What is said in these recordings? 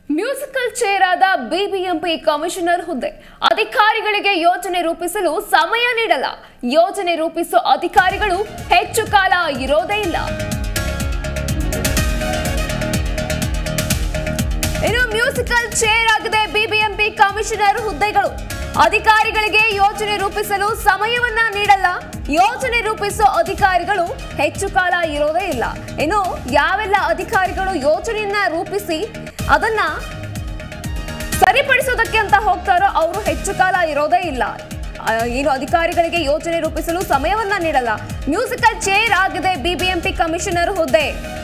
musical chair ಆದ BBMP commissioner ಹುದ್ದೆ ಅಧಿಕಾರಿಗಳಿಗೆ ಯೋಜನೆ ರೂಪಿಸಲು ಸಮಯ ನೀಡಲ್ಲ ಯೋಜನೆ ರೂಪಿಸೋ ಅಧಿಕಾರಿಗಳು ಹೆಚ್ಚು ಕಾಲ ಇರೋದೇ ಇಲ್ಲ ಇನ್ನು ಮ್ಯೂಸಿಕಲ್ ಚೇರ್ ಆಗಿದೆ ಬಿಬಿಎಂಪಿ ಕಮಿಷನರ್ ಹುದ್ದೆಗಳು ಅಧಿಕಾರಿಗಳಿಗೆ ಯೋಜನೆ ರೂಪಿಸಲು ಸಮಯವನ್ನ ನೀಡಲ್ಲ ಯೋಜನೆ ರೂಪಿಸೋ ಅಧಿಕಾರಿಗಳು ಹೆಚ್ಚು ಕಾಲ ಇರೋದೇ ಇಲ್ಲ ಇನ್ನು ಯಾವೆಲ್ಲ ಅಧಿಕಾರಿಗಳು ಯೋಜನೆಯನ್ನ ರೂಪಿಸಿ ಅದನ್ನ ಸರಿಪಡಿಸೋದಕ್ಕೆ ಅಂತ ಹೋಗ್ತಾರೋ ಅವರು ಹೆಚ್ಚು ಕಾಲ ಇರೋದೇ ಇಲ್ಲ ಆ, ಏನು ಅಧಿಕಾರಿಗಳಿಗೆ ಯೋಜನೆ ರೂಪಿಸಲು ಸಮಯವನ್ನ ನೀಡಲ್ಲ ಮ್ಯೂಸಿಕಲ್ ಚೇರ್ ಆಗಿದೆ ಬಿಬಿಎಂಪಿ ಕಮಿಷನರ್ ಹುದ್ದೆ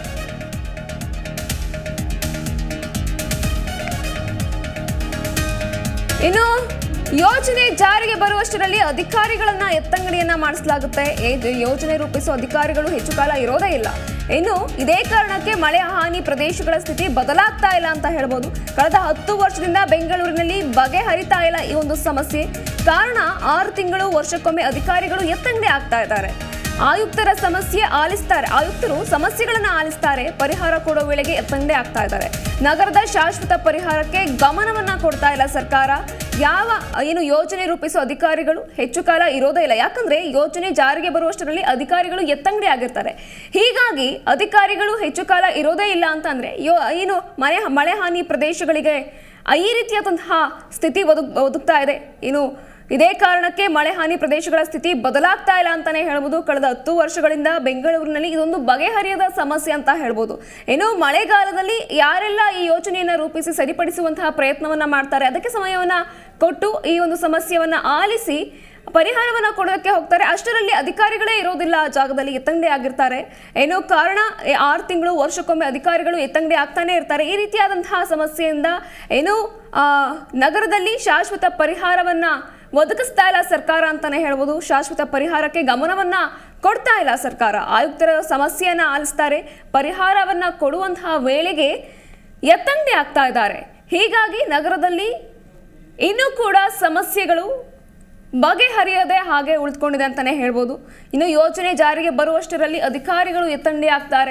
ಇನ್ನು ಯೋಜನೆ ಜಾರಿಗೆ ಬರುವಷ್ಟರಲ್ಲಿ ಅಧಿಕಾರಿಗಳನ್ನ ಎತ್ತಂಗಡಿಯನ್ನ ಮಾಡಿಸಲಾಗುತ್ತೆ ಏ- ಯೋಜನೆ ರೂಪಿಸುವ ಅಧಿಕಾರಿಗಳು ಹೆಚ್ಚು ಕಾಲ ಇರೋದೇ ಇಲ್ಲ ಇನ್ನು ಇದೇ ಕಾರಣಕ್ಕೆ ಮಳೆ ಹಾನಿ ಪ್ರದೇಶಗಳ ಸ್ಥಿತಿ ಬದಲಾಗ್ತಾ ಇಲ್ಲ ಅಂತ ಹೇಳ್ಬೋದು ಕಳೆದ ಹತ್ತು ವರ್ಷದಿಂದ ಬೆಂಗಳೂರಿನಲ್ಲಿ ಬಗೆಹರಿತಾ ಇಲ್ಲ ಈ ಒಂದು ಸಮಸ್ಯೆ ಕಾರಣ ಆರು ತಿಂಗಳು ವರ್ಷಕ್ಕೊಮ್ಮೆ ಅಧಿಕಾರಿಗಳು ಎತ್ತಂಗಡಿ ಆಗ್ತಾ ಇದ್ದಾರೆ ಆಯುಕ್ತರ ಸಮಸ್ಯೆ ಆಲಿಸ್ತಾರೆ ಆಯುಕ್ತರು ಸಮಸ್ಯೆಗಳನ್ನ ಆಲಿಸ್ತಾರೆ ಪರಿಹಾರ ಕೊಡೋ ವೇಳೆಗೆ ಎತ್ತಂಗಡಿ ಆಗ್ತಾ ಇದ್ದಾರೆ ನಗರದ ಶಾಶ್ವತ ಪರಿಹಾರಕ್ಕೆ ಗಮನವನ್ನ ಕೊಡ್ತಾ ಇಲ್ಲ ಸರ್ಕಾರ ಯಾವ ಏನು ಯೋಜನೆ ರೂಪಿಸೋ ಅಧಿಕಾರಿಗಳು ಹೆಚ್ಚು ಕಾಲ ಇರೋದೇ ಇಲ್ಲ ಯಾಕಂದ್ರೆ ಯೋಜನೆ ಜಾರಿಗೆ ಬರುವಷ್ಟರಲ್ಲಿ ಅಧಿಕಾರಿಗಳು ಎತ್ತಂಗಡಿ ಆಗಿರ್ತಾರೆ ಹೀಗಾಗಿ ಅಧಿಕಾರಿಗಳು ಹೆಚ್ಚು ಕಾಲ ಇರೋದೇ ಇಲ್ಲ ಅಂತಂದ್ರೆ ಯೋ ಏನು ಮನೆ ಮಳೆ ಹಾನಿ ಪ್ರದೇಶಗಳಿಗೆ ಈ ರೀತಿಯಾದಂತಹ ಸ್ಥಿತಿ ಒದಗ್ ಒದಗ್ತಾ ಇದೆ ಇನ್ನು ಇದೇ ಕಾರಣಕ್ಕೆ ಮಳೆ ಹಾನಿ ಪ್ರದೇಶಗಳ ಸ್ಥಿತಿ ಬದಲಾಗ್ತಾ ಇಲ್ಲ ಅಂತಾನೆ ಹೇಳ್ಬೋದು ಕಳೆದ ಹತ್ತು ವರ್ಷಗಳಿಂದ ಬೆಂಗಳೂರಿನಲ್ಲಿ ಇದೊಂದು ಬಗೆಹರಿಯದ ಸಮಸ್ಯೆ ಅಂತ ಹೇಳ್ಬೋದು ಇನ್ನು ಮಳೆಗಾಲದಲ್ಲಿ ಯಾರೆಲ್ಲ ಈ ಯೋಜನೆಯನ್ನ ರೂಪಿಸಿ ಸರಿಪಡಿಸುವಂತಹ ಪ್ರಯತ್ನವನ್ನ ಮಾಡ್ತಾರೆ ಅದಕ್ಕೆ ಸಮಯವನ್ನ ಕೊಟ್ಟು ಈ ಒಂದು ಸಮಸ್ಯೆಯನ್ನ ಆಲಿಸಿ ಪರಿಹಾರವನ್ನ ಕೊಡೋದಕ್ಕೆ ಹೋಗ್ತಾರೆ ಅಷ್ಟರಲ್ಲಿ ಅಧಿಕಾರಿಗಳೇ ಇರೋದಿಲ್ಲ ಆ ಜಾಗದಲ್ಲಿ ಎತ್ತಂಗಡಿ ಆಗಿರ್ತಾರೆ ಏನೋ ಕಾರಣ ಏ- ಆರು ತಿಂಗಳು ವರ್ಷಕ್ಕೊಮ್ಮೆ ಅಧಿಕಾರಿಗಳು ಎತ್ತಂಗಡಿ ಆಗ್ತಾನೆ ಇರ್ತಾರೆ ಈ ರೀತಿಯಾದಂತಹ ಸಮಸ್ಯೆಯಿಂದ ಏನು ಆ, ನಗರದಲ್ಲಿ ಶಾಶ್ವತ ಪರಿಹಾರವನ್ನ ಒದಗಿಸ್ತಾ ಇಲ್ಲ ಸರ್ಕಾರ ಅಂತಾನೆ ಹೇಳ್ಬೋದು ಶಾಶ್ವತ ಪರಿಹಾರಕ್ಕೆ ಗಮನವನ್ನ ಕೊಡ್ತಾ ಇಲ್ಲ ಸರ್ಕಾರ ಆಯುಕ್ತರ ಸಮಸ್ಯೆಯನ್ನ ಆಲಿಸ್ತಾರೆ ಪರಿಹಾರವನ್ನ ಕೊಡುವಂತಹ ವೇಳೆಗೆ ಎತ್ತಂಗಡಿ ಆಗ್ತಾ ಇದ್ದಾರೆ ಹೀಗಾಗಿ ನಗರದಲ್ಲಿ ಇನ್ನೂ ಕೂಡ ಸಮಸ್ಯೆಗಳು ಬಗೆಹರಿಯದೆ ಹಾಗೆ ಉಳಿದುಕೊಂಡಿದೆ ಅಂತಾನೆ ಹೇಳ್ಬೋದು ಇನ್ನು ಯೋಜನೆ ಜಾರಿಗೆ ಬರುವಷ್ಟರಲ್ಲಿ ಅಧಿಕಾರಿಗಳು ಎತ್ತಂಗಡಿ ಆಗ್ತಾರೆ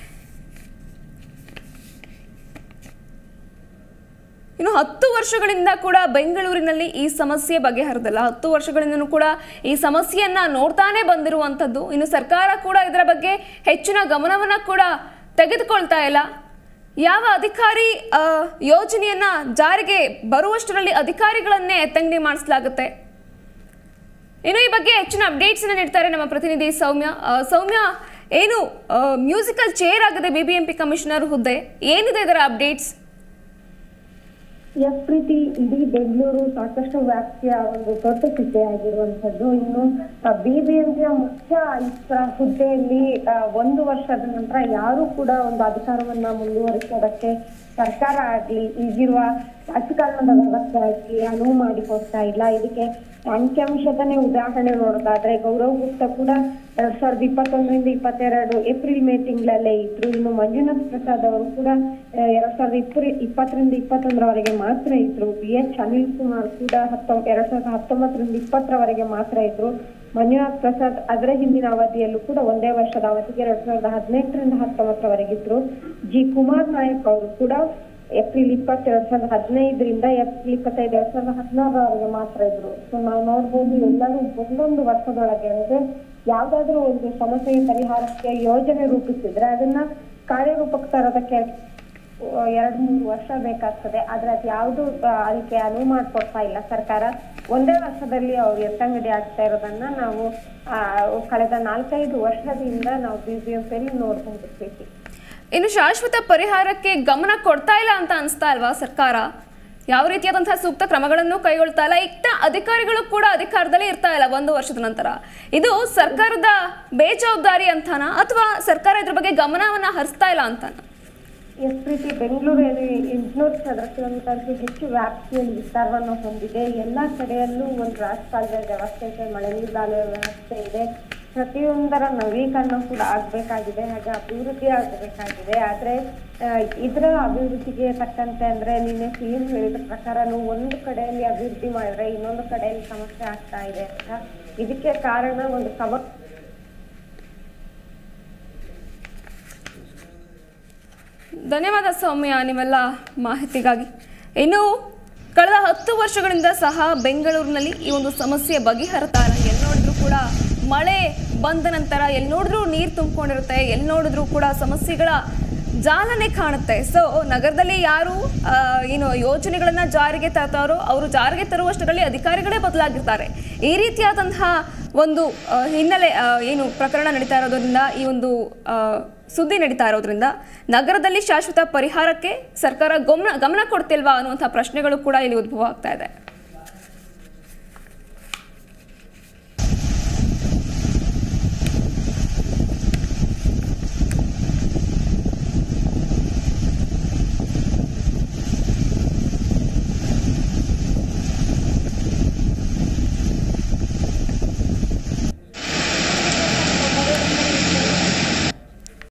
ಇನ್ನು ಹತ್ತು ವರ್ಷಗಳಿಂದ ಕೂಡ ಬೆಂಗಳೂರಿನಲ್ಲಿ ಈ ಸಮಸ್ಯೆ ಬಗೆಹರಿದಲ್ಲ ಹತ್ತು ವರ್ಷಗಳಿಂದನೂ ಕೂಡ ಈ ಸಮಸ್ಯೆಯನ್ನ ನೋಡ್ತಾನೆ ಬಂದಿರುವಂಥದ್ದು ಇನ್ನು ಸರ್ಕಾರ ಕೂಡ ಇದರ ಬಗ್ಗೆ ಹೆಚ್ಚಿನ ಗಮನವನ್ನ ಕೂಡ ತೆಗೆದುಕೊಳ್ತಾ ಇಲ್ಲ ಯಾವ ಅಧಿಕಾರಿ ಆ, ಯೋಜನೆಯನ್ನ ಜಾರಿಗೆ ಬರುವಷ್ಟರಲ್ಲಿ ಅಧಿಕಾರಿಗಳನ್ನೇ ಎತ್ತಂಗಡಿ ಮಾಡಿಸಲಾಗುತ್ತೆ ಇನ್ನು ಈ ಬಗ್ಗೆ ಹೆಚ್ಚಿನ ಅಪ್ಡೇಟ್ಸ್ ಅನ್ನ ನೀಡ್ತಾರೆ ನಮ್ಮ ಪ್ರತಿನಿಧಿ ಸೌಮ್ಯ ಆ, ಸೌಮ್ಯ ಏನು ಮ್ಯೂಸಿಕಲ್ ಚೇರ್ ಆಗಿದೆ ಬಿಬಿಎಂಪಿ ಕಮಿಷನರ್ ಹುದ್ದೆ ಏನಿದೆ ಇದರ ಅಪ್ಡೇಟ್ಸ್ ಎಸ್ ಪ್ರೀತಿ ಇಡೀ ಬೆಂಗಳೂರು ಸಾಕಷ್ಟು ವ್ಯಾಪ್ತಿಯ ಒಂದು ದೊಡ್ಡ ಹುದ್ದೆ ಆಗಿರುವಂತದ್ದು ಇನ್ನು ಬಿಬಿಎಂಪಿಯ ಮುಖ್ಯ ಆಯುಕ್ತ ಹುದ್ದೆಯಲ್ಲಿ ಆ, ಒಂದು ವರ್ಷದ ನಂತರ ಯಾರು ಕೂಡ ಒಂದು ಅಧಿಕಾರವನ್ನ ಮುಂದುವರಿಸೋದಕ್ಕೆ ಸರ್ಕಾರ ಆಗ್ಲಿ ಈಗಿರುವ ರಾಜಕಾರಣದ ವ್ಯವಸ್ಥೆ ಆಗ್ಲಿ ಅನುವು ಮಾಡಿಕೊಡ್ತಾ ಇಲ್ಲ ಇದಕ್ಕೆ ಅಂಕಿಅಂಶದನೇ ಉದಾಹರಣೆ ನೋಡೋದಾದ್ರೆ ಗೌರವ್ ಗುಪ್ತಾ ಕೂಡ ಎರಡ್ ಸಾವಿರದ ಇಪ್ಪತ್ತೊಂದರಿಂದ ಇಪ್ಪತ್ತೆರಡು ಏಪ್ರಿಲ್ ಮೇ ತಿಂಗಳಲ್ಲೇ ಇದ್ರು ಇನ್ನು ಮಂಜುನಾಥ್ ಪ್ರಸಾದ್ ಅವರು ಕೂಡ ಆ, ಎರಡ್ ಸಾವಿರದ ಇಪ್ಪರಿ ಇಪ್ಪತ್ತರಿಂದ ಇಪ್ಪತ್ತೊಂದರವರೆಗೆ ಮಾತ್ರ ಇದ್ರು ಬಿ ಎಚ್ ಅನಿಲ್ ಕುಮಾರ್ ಕೂಡ ಹತ್ತೊಂಬ ಎರಡ್ ಸಾವಿರದ ಹತ್ತೊಂಬತ್ತರಿಂದ ಇಪ್ಪತ್ತರವರೆಗೆ ಮಾತ್ರ ಇದ್ರು ಮಂಜುನಾಥ್ ಪ್ರಸಾದ್ ಅದರ ಹಿಂದಿನ ಅವಧಿಯಲ್ಲೂ ಕೂಡ ಒಂದೇ ವರ್ಷದ ಅವಧಿಗೆ ಎರಡ್ ಸಾವಿರದ ಹದಿನೆಂಟರಿಂದ ಹತ್ತೊಂಬತ್ತರವರೆಗಿದ್ರು ಜಿ ಕುಮಾರ್ ನಾಯಕ್ ಅವರು ಕೂಡ ಏಪ್ರಿಲ್ ಇಪ್ಪತ್ತು ಎರಡ್ ಸಾವಿರದ ಹದಿನೈದರಿಂದ ಏಪ್ರಿಲ್ ಇಪ್ಪತ್ತೈದು ಎರಡ್ ಸಾವಿರದ ಹದಿನಾರರವರೆಗೆ ಮಾತ್ರ ಇದ್ರು ಸೊ ನಾವು ನೋಡ್ಬೋದು ಎಲ್ಲರೂ ಒಂದೊಂದು ವರ್ಷದೊಳಗೆ ಅಂದ್ರೆ ಯಾವ್ದಾದ್ರು ಒಂದು ಸಮಸ್ಯೆಯ ಪರಿಹಾರಕ್ಕೆ ಯೋಜನೆ ರೂಪಿಸಿದ್ರೆ ಅದನ್ನ ಕಾರ್ಯರೂಪಕ್ಕೆ ತರೋದಕ್ಕೆ ಎರಡ್ ಮೂರು ವರ್ಷ ಬೇಕಾಗ್ತದೆ ಆದ್ರೆ ಅದು ಯಾವ್ದು ಆ, ಅದಕ್ಕೆ ಅನುವು ಮಾಡ್ಕೊಡ್ತಾ ಇಲ್ಲ ಸರ್ಕಾರ ಒಂದೇ ವರ್ಷದಲ್ಲಿ ಅವ್ರು ಎತ್ತಂಗಡಿ ಆಗ್ತಾ ಇರೋದನ್ನ ನಾವು ಆ, ಕಳೆದ ನಾಲ್ಕೈದು ವರ್ಷದಿಂದ ನಾವು ಬಿಬಿಎಂಪಿಯಲ್ಲಿ ನೋಡ್ಬಹುದು ಪ್ರೀತಿ ಇನ್ನು ಶಾಶ್ವತ ಪರಿಹಾರಕ್ಕೆ ಗಮನ ಕೊಡ್ತಾ ಇಲ್ಲ ಅಂತ ಅನಿಸ್ತಾ ಅಲ್ವಾ ಸರ್ಕಾರ ಯಾವ ರೀತಿಯಾದಂತಹ ಸೂಕ್ತ ಕ್ರಮಗಳನ್ನು ಕೈಗೊಳ್ತಾ ಇಲ್ಲ ಇತ್ತ ಅಧಿಕಾರಿಗಳು ಕೂಡ ಅಧಿಕಾರದಲ್ಲಿ ಇರ್ತಾ ಇಲ್ಲ ಒಂದು ವರ್ಷದ ನಂತರ ಇದು ಸರ್ಕಾರದ ಬೇಜವಾಬ್ದಾರಿ ಅಂತಾನ ಅಥವಾ ಸರ್ಕಾರ ಇದ್ರ ಬಗ್ಗೆ ಗಮನವನ್ನ ಹರಿಸ್ತಾ ಇಲ್ಲ ಅಂತಾನ ಎಸ್ ಪ್ರೀತಿ ಬೆಂಗಳೂರಲ್ಲಿ ಎಂಟುನೂರು ಚದರ ಕಿಲೋಮೀಟರ್ಗೆ ಹೆಚ್ಚು ವ್ಯಾಪ್ತಿಯಲ್ಲಿ ವಿಸ್ತಾರವನ್ನು ಹೊಂದಿದೆ ಎಲ್ಲಾ ಕಡೆಯಲ್ಲೂ ಒಂದು ರಾಜಕಾಲುವೆ ವ್ಯವಸ್ಥೆ ಇದೆ ಮಳೆ ನೀರಾವರಿ ವ್ಯವಸ್ಥೆ ಇದೆ ಪ್ರತಿಯೊಂದರ ನವೀಕರಣ ಕೂಡ ಆಗ್ಬೇಕಾಗಿದೆ ಹಾಗೆ ಅಭಿವೃದ್ಧಿ ಆಗಬೇಕಾಗಿದೆ ಆದ್ರೆ ಆ, ಇದರ ಅಭಿವೃದ್ಧಿಗೆ ತಕ್ಕಂತೆ ಅಂದ್ರೆ ನಿನ್ನೆ ಸಿಎಂ ಹೇಳಿದ ಪ್ರಕಾರನು ಒಂದು ಕಡೆಯಲ್ಲಿ ಅಭಿವೃದ್ಧಿ ಮಾಡಿದ್ರೆ ಇನ್ನೊಂದು ಕಡೆಯಲ್ಲಿ ಸಮಸ್ಯೆ ಆಗ್ತಾ ಇದೆ ಅಂತ ಇದಕ್ಕೆ ಕಾರಣ ಒಂದು ಸಮ ಧನ್ಯವಾದ ಸೌಮ್ಯ ನೀವೆಲ್ಲ ಮಾಹಿತಿಗಾಗಿ ಇನ್ನು ಕಳೆದ ಹತ್ತು ವರ್ಷಗಳಿಂದ ಸಹ ಬೆಂಗಳೂರಿನಲ್ಲಿ ಈ ಒಂದು ಸಮಸ್ಯೆ ಬಗೆಹರ್ತಾ ಇಲ್ಲ ಎಲ್ಲಿ ನೋಡಿದ್ರು ಕೂಡ ಮಳೆ ಬಂದ ನಂತರ ಎಲ್ಲಿ ನೋಡಿದ್ರು ನೀರು ತುಂಬಿಕೊಂಡಿರುತ್ತೆ ಎಲ್ಲಿ ನೋಡಿದ್ರು ಕೂಡ ಸಮಸ್ಯೆಗಳ ಜಾಲನೆ ಕಾಣುತ್ತೆ ಸೊ ನಗರದಲ್ಲಿ ಯಾರು ಆ, ಏನು ಯೋಜನೆಗಳನ್ನ ಜಾರಿಗೆ ತರ್ತಾರೋ ಅವರು ಜಾರಿಗೆ ತರುವಷ್ಟರಲ್ಲಿ ಅಧಿಕಾರಿಗಳೇ ಬದಲಾಗಿರ್ತಾರೆ ಈ ರೀತಿಯಾದಂತಹ ಒಂದು ಆ, ಹಿನ್ನೆಲೆ ಆ, ಏನು ಪ್ರಕರಣ ನಡೀತಾ ಇರೋದ್ರಿಂದ ಈ ಒಂದು ಆ, ಸುದ್ದಿ ನಡೀತಾ ಇರೋದ್ರಿಂದ ನಗರದಲ್ಲಿ ಶಾಶ್ವತ ಪರಿಹಾರಕ್ಕೆ ಸರ್ಕಾರ ಗಮನ ಗಮನ ಕೊಡ್ತಿಲ್ವಾ ಅನ್ನುವಂಥ ಪ್ರಶ್ನೆಗಳು ಕೂಡ ಇಲ್ಲಿ ಉದ್ಭವ ಆಗ್ತಾ ಇದೆ